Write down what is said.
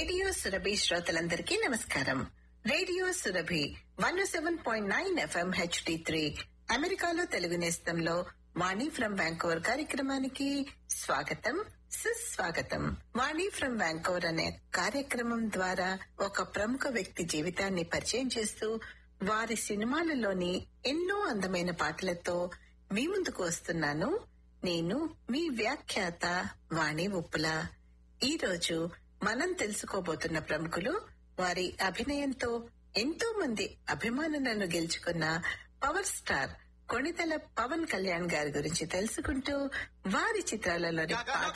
radio Surabhi శ్రోతలందరికీ నమస్కారం radio Surabhi one seven point nine FM HD three అమెరికాలో తెలుగు నేస్తంలో వాణి ఫ్రం వ్యాంకోవర్ కార్యక్రమానికి స్వాగతం సుస్వాగతం వాణి ఫ్రం వ్యాంకోవర్ అనే కార్యక్రమం ద్వారా ఒక ప్రముఖ వ్యక్తి జీవితాన్ని పరిచయం చేస్తూ వారి సినిమాలలోని ఎన్నో అందమైన పాటలతో మీ ముందుకు వస్తున్నాను నేను మీ వ్యాఖ్యాత వాణి ఉప్పుల ఈ రోజు మనం తెలుసుకోబోతున్న ప్రముఖులు వారి అభినయంతో ఎంతో మంది అభిమానులను గెలుచుకున్న పవర్ స్టార్ కొణితల పవన్ కళ్యాణ్ గారి గురించి తెలుసుకుంటూ వారి చిత్రాలలోని పాట